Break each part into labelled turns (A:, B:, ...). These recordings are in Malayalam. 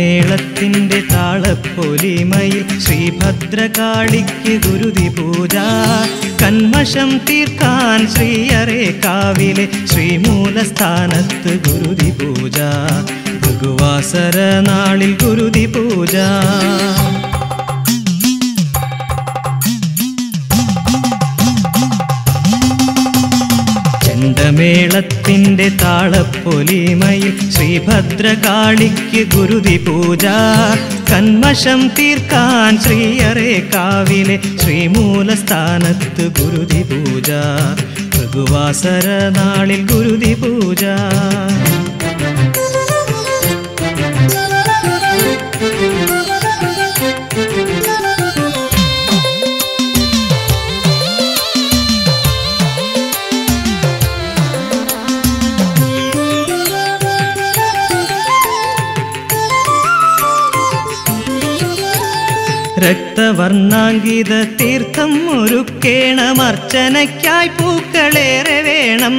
A: ചെണ്ടമേളത്തിന്റെ താളപ്പൊലിമയിൽ ശ്രീഭദ്രകാളിക്ക് ഗുരുതി പൂജ കന്മഷം തീർക്കാൻ ശ്രീയറേ കാവിലെ ശ്രീമൂലസ്ഥാനത്ത് ഗുരുതി പൂജ ഭൃഗുവാസര നാളിൽ ഗുരുതി പൂജ ചെണ്ടമേളത്തിന്റെ താളപ്പൊലിമയിൽ ശ്രീഭദ്രകാളിക്ക് ഗുരുതി പൂജ കന്മഷം തീർക്കാൻ ശ്രീയറേ കാവിലെ ശ്രീമൂലസ്ഥാനത്ത് ഗുരുതി പൂജ ഭൃഗുവാസര നാളിൽ ഗുരുതി പൂജ രക്തവർണ്ണാങ്കിത തീർത്ഥം ഒരുക്കേണം അർച്ചനയ്ക്കായി പൂക്കളേറെ വേണം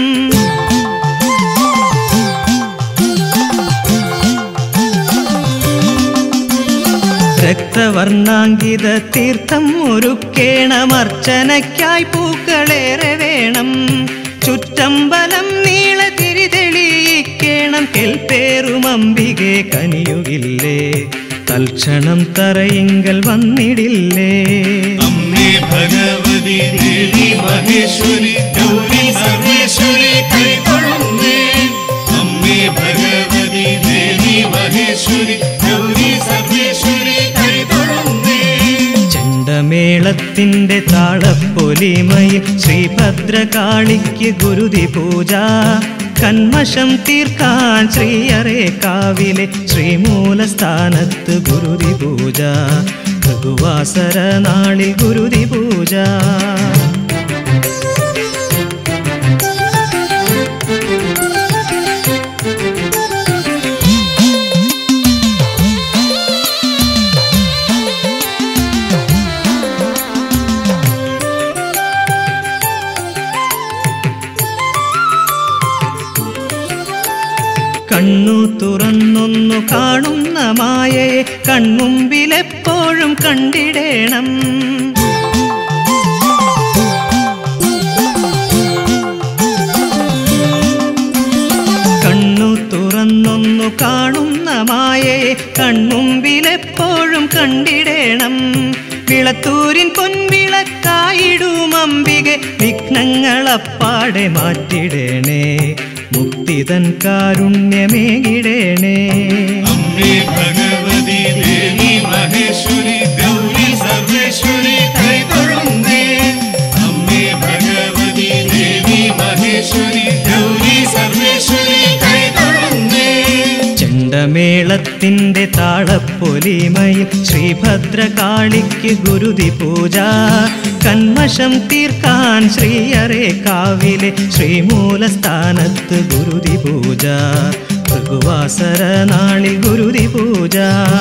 A: രക്തവർണ്ണാങ്കിത തീർത്ഥം ഒരുക്കേണം അർച്ചനയ്ക്കായി പൂക്കളേറെ വേണം ചുറ്റമ്പലം നീള തിരിതെളിയിക്കേണം കെൽപ്പേറും അംബികെ കനിയുകില്ലേ തൽക്ഷണം തറയിങ്കൽ വന്നിടില്ലേ
B: അമ്മേ ഭഗവതി ദേവി മഹേശ്വരി ഗൗരി സർവേശ്വരി കൈതൊഴുന്നേ അമ്മേ ഭഗവതി ദേവി മഹേശ്വരി ഗൗരി സർവേശ്വരി കൈതൊഴുന്നേ
A: ചെണ്ടമേളത്തിന്റെ താളപ്പൊലിമയിൽ ശ്രീഭദ്രകാളിക്ക് ഗുരുതി പൂജ കന്മഷം തീർക്കാൻ ശ്രീയറേ കാവിലെ ശ്രീമൂലസ്ഥാനത്ത് ഗുരുതി പൂജ ഭൃഗുവാസര നാളിൽ ഗുരുതി പൂജ കണ്ണു തുറന്നൊന്നു കാണുന്ന മായയെ കൺമുമ്പിലെപ്പോഴും കണ്ടിടേണം കണ്ണു തുറന്നൊന്നു കാണുന്ന മായയെ കൺമുമ്പിലെപ്പോഴും കണ്ടിടേണം വിളത്തൂരിൻ പൊൻവിളക്കായിടും അംബികെ വിഘ്നങ്ങളപ്പാടെ മാറ്റിടേണേ മുക്തിതൻ കാരുണ്യമേകിടേണേ
B: അമ്മേ ഭഗവതി ദേവി മഹേശ്വരി ഗൗരി സർവേശ്വരി കൈതൊഴുന്നേ അമ്മേ ഭഗവതി ദേവി മഹേശ്വരി ഗൗരി സർവേശ്വരി കൈതൊഴുന്നേ
A: ചെണ്ടമേളത്തിന്റെ താളപ്പൊലിമയിൽ ശ്രീഭദ്രകാളിക്ക് ഗുരുതി പൂജ കന്മഷം തീർക്കാൻ ശ്രീയറേ കാവിലെ ശ്രീമൂലസ്ഥാനത്ത് ഗുരുതി പൂജ ഭൃഗുവാസര നാളിൽ ഗുരുതി പൂജ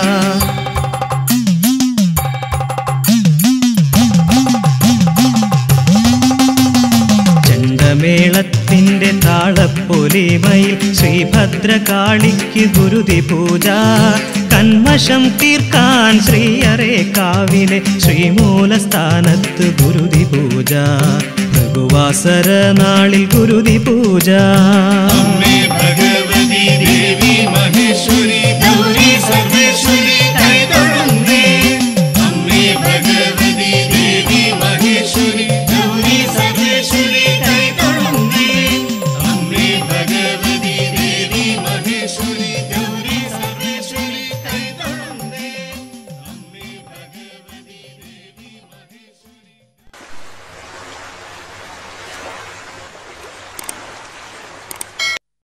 A: ചെണ്ടമേളത്തിന്റെ താളപ്പൊലിമയിൽ ശ്രീഭദ്രകാളിക്ക് ഗുരുതി പൂജ കന്മഷം തീർക്കാൻ ശ്രീയറേ കാവിലെ ശ്രീമൂലസ്ഥാനത്ത് ഗുരുതി പൂജ ഭൃഗുവാസര നാളിൽ ഗുരുതി പൂജ
B: അമ്മേ